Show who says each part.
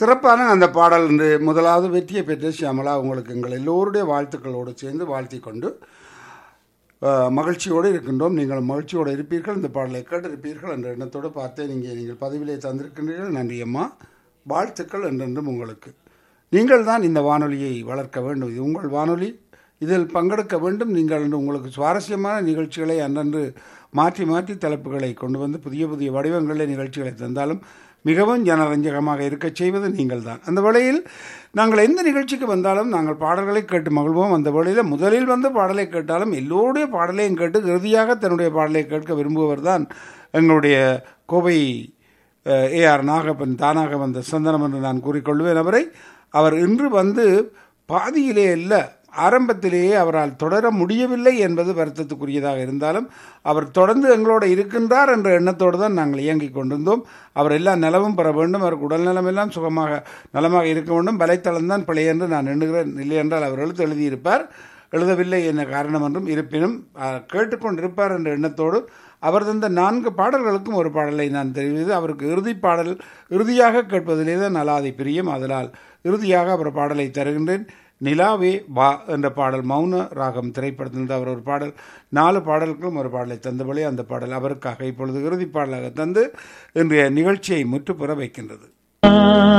Speaker 1: சிறப்பான அந்த பாடல் என்று முதலாவது வெற்றியை பெற்ற சியாமலா உங்களுக்கு எங்கள் எல்லோருடைய வாழ்த்துக்களோடு சேர்ந்து வாழ்த்தி கொண்டு அஹ், மகிழ்ச்சியோடு இருக்கின்றோம் நீங்கள் மகிழ்ச்சியோடு இருப்பீர்கள் இந்த பாடலை கேட்டிருப்பீர்கள் என்ற எண்ணத்தோடு பார்த்தேன் நீங்கள் நீங்கள் பதிவிலே தந்திருக்கின்றீர்கள் நன்றி அம்மா வாழ்த்துக்கள் என்றென்றும் உங்களுக்கு நீங்கள் தான் இந்த வானொலியை வளர்க்க வேண்டும் இது உங்கள் வானொலி இதில் பங்கெடுக்க வேண்டும் நீங்கள் என்று உங்களுக்கு சுவாரஸ்யமான நிகழ்ச்சிகளை அன்றன்று மாற்றி மாற்றி தலைப்புகளை கொண்டு வந்து புதிய புதிய வடிவங்களில் நிகழ்ச்சிகளை தந்தாலும் மிகவும் ஜனரஞ்சகமாக இருக்கச் செய்வது நீங்கள் தான் அந்த வேளையில் நாங்கள் எந்த நிகழ்ச்சிக்கு வந்தாலும் நாங்கள் பாடல்களை கேட்டு மகிழ்வோம் அந்த வேளையில் முதலில் வந்து பாடலை கேட்டாலும் எல்லோருடைய பாடலையும் கேட்டு இறுதியாக தன்னுடைய பாடலை கேட்க விரும்புபவர் தான் எங்களுடைய கோவை ஏஆர் நாகப்பன் தானாக வந்த சந்தனம் என்று நான் கூறிக்கொள்வேன் அவரை அவர் இன்று வந்து பாதியிலே அல்ல ஆரம்பத்திலேயே அவரால் தொடர முடியவில்லை என்பது வருத்தத்துக்குரியதாக இருந்தாலும் அவர் தொடர்ந்து எங்களோட இருக்கின்றார் என்ற எண்ணத்தோடு தான் நாங்கள் இயங்கிக் கொண்டிருந்தோம் அவர் எல்லாம் நலமும் பெற வேண்டும் அவருக்கு உடல்நலம் எல்லாம் சுகமாக நலமாக இருக்க வேண்டும் வலைத்தளம் தான் பிழை என்று நான் எண்ணுகிறேன் இல்லை என்றால் அவர் எழுத்து எழுதியிருப்பார் எழுதவில்லை என்ற காரணம் என்றும் இருப்பினும் அஹ், கேட்டுக்கொண்டிருப்பார் என்ற எண்ணத்தோடு அவர் தந்த நான்கு பாடல்களுக்கும் ஒரு பாடலை நான் தெரிவித்து அவருக்கு இறுதி பாடல் இறுதியாக கேட்பதிலே தான் நலாதி பிரியம் அதனால் இறுதியாக அவர் பாடலை தருகின்றேன் நிலாவே வா என்ற பாடல் மௌன ராகம் திரைப்படத்திலிருந்து அவர் ஒரு பாடல் நாலு பாடல்களும் ஒரு பாடலை தந்தபடி அந்த பாடல் அவருக்காக இப்பொழுது இறுதி பாடலாக தந்து இன்றைய நிகழ்ச்சியை முற்றுப்பெற வைக்கின்றது